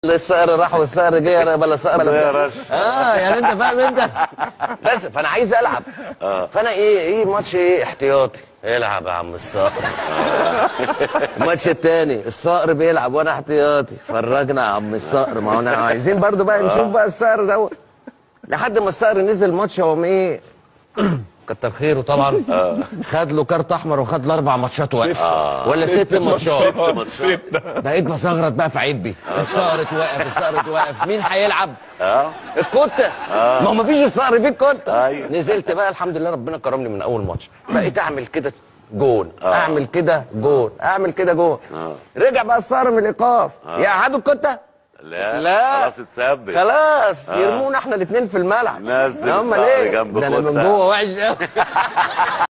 الصقر راح والصقر جه انا بلا صقر لا يا بلا رش. اه يعني انت فاهم انت بس فانا عايز العب فانا ايه ايه ماتش ايه احتياطي العب يا عم الصقر الماتش التاني الصقر بيلعب وانا احتياطي فرجنا يا عم الصقر ما هو انا عايزين برضو بقى نشوف بقى الصقر دوت لحد ما الصقر نزل ماتش هو ايه كتر خيره طبعا خد له كارت احمر وخد له اربع ماتشات واقف ولا ست ماتشات بقيت بصغرط بقى في عبي الصقر توقف الصقر توقف مين هيلعب؟ اه الكوته ما هو مفيش الصقر فيه الكوته أيوة. نزلت بقى الحمد لله ربنا كرمني من اول ماتش بقيت اعمل كده جون اعمل كده جون اعمل كده جون رجع بقى الصقر من الايقاف يقعدوا الكوته لا لا. خلاص اتثبت خلاص يرمونا احنا الاثنين في الملعب نزل أمال الصقر إيه؟ جنب ده انا من كوتة. جوه وحش قوي